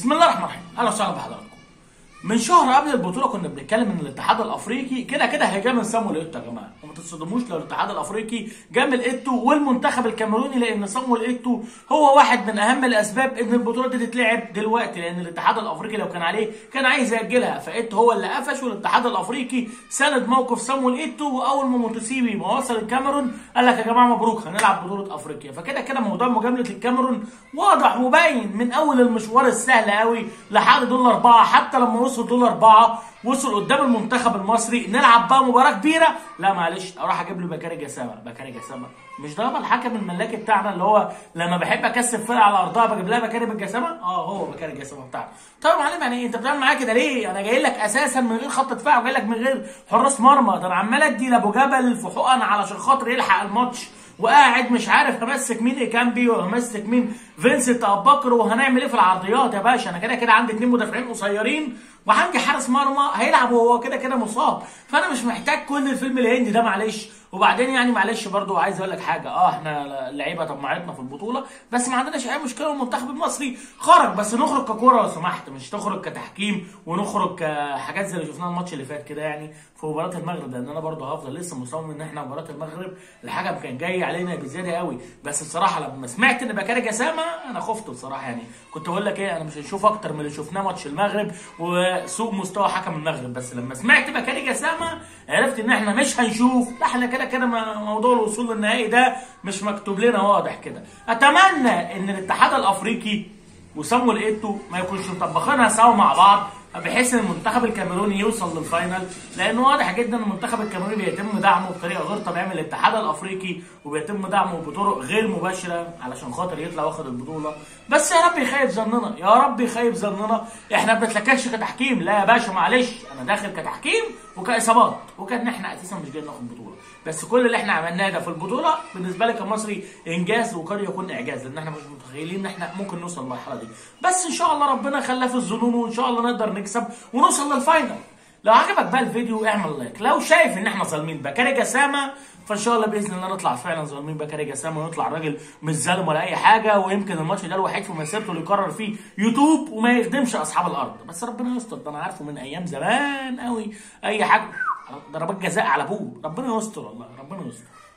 بسم الله الرحمن الرحيم اهلا وسهلا بحضراتكم من شهر قبل البطوله كنا بنتكلم ان الاتحاد الافريقي كده كده هيجامل سامويل ايتو يا جماعه وما تتصدموش لو الاتحاد الافريقي جامل ايتو والمنتخب الكاميروني لان صامويل ايتو هو واحد من اهم الاسباب ان البطوله دي تتلعب دلوقتي لان الاتحاد الافريقي لو كان عليه كان عايز ياجلها فايتو هو اللي قفش والاتحاد الافريقي ساند موقف صامويل ايتو واول ما موتوسيبي ما وصل الكاميرون قال لك يا جماعه مبروك هنلعب بطوله افريقيا فكده كده موضوع مجامله الكاميرون واضح وباين من اول المشوار السهل قوي لحد دول اربعه حتى لما وصل دول اربعه وصل قدام المنتخب المصري نلعب بقى مباراه كبيره لا معلش اروح اجيب له بكاري جسامه بكاري جسامه مش ده بقى الحكم الملاكي بتاعنا اللي هو لما بحب اكسب فرقه على ارضها بجيب لها بكاري بالجسامه اه هو بكاري الجسامه بتاعنا طيب يا معلم يعني انت بتعمل معايا كده ليه انا جاي لك اساسا من غير خط دفاع وجاي لك من غير حراس مرمى ده انا عمال ادي لابو جبل في حقن علشان خاطر يلحق الماتش وقاعد مش عارف همسك مين ايكامبي وهمسك مين فينسنت ابو بكر وهنعمل ايه في العرضيات يا باشا انا كده كده عندي اتنين مدافعين قصيرين وعندي حارس مرمى هيلعب وهو كده كده مصاب فانا مش محتاج كل الفيلم الهندي ده معلش وبعدين يعني معلش برضو عايز اقول لك حاجه اه احنا لعيبه طمعتنا في البطوله بس ما عندناش اي مشكله والمنتخب المصري خرج بس نخرج ككوره لو سمحت مش تخرج كتحكيم ونخرج كحاجات زي اللي شفناها الماتش اللي فات كده يعني في مباراه المغرب لان انا برضو هفضل لسه مصمم ان احنا مباراه المغرب الحكم كان جاي علينا بزياده قوي بس بصراحه لما سمعت ان بكاري جسامه انا خفت بصراحه يعني كنت بقول لك ايه انا مش هنشوف اكتر من اللي شفناه ماتش المغرب وسوء مستوى حكم المغرب بس لما سمعت بكاري جسامه عرفت ان احنا مش هنشوف لا احنا كده كده موضوع الوصول للنهائي ده مش مكتوب لنا واضح كده اتمنى ان الاتحاد الافريقي وصامويل ايتو ما يكونش مطبخينها سوا مع بعض بحيث ان المنتخب الكاميروني يوصل للفاينل لانه واضح جدا ان المنتخب الكاميروني بيتم دعمه بطريقه غير طبيعيه من الاتحاد الافريقي وبيتم دعمه بطرق غير مباشره علشان خاطر يطلع واخد البطوله بس يا رب يخيب ظننا يا رب يخيب ظننا احنا ما بنتلككش كتحكيم لا يا باشا معلش انا داخل كتحكيم وكاصابات وكان احنا اساسا مش جايين ناخد بطوله بس كل اللي احنا عملناه ده في البطوله بالنسبه لي كمصري انجاز وقد يكون اعجاز لان احنا مش متخيلين ان احنا ممكن نوصل للمرحله دي بس ان شاء الله ربنا خلاه في الظنون وان شاء الله نقدر نكسب ونوصل للفاينل لو عجبك بقى الفيديو اعمل لايك لو شايف ان احنا ظالمين بكاري جسامه فان شاء الله باذن الله نطلع فعلا ظالمين بكاري جسامه ونطلع راجل مش ظالم ولا اي حاجه ويمكن الماتش ده الوحيد في مسيرته اللي يقرر فيه يوتيوب وما يخدمش اصحاب الارض بس ربنا يستر ده انا عارفه من ايام زمان قوي اي حاجه ضربات جزاء على ابوه ربنا يستر والله ربنا يستر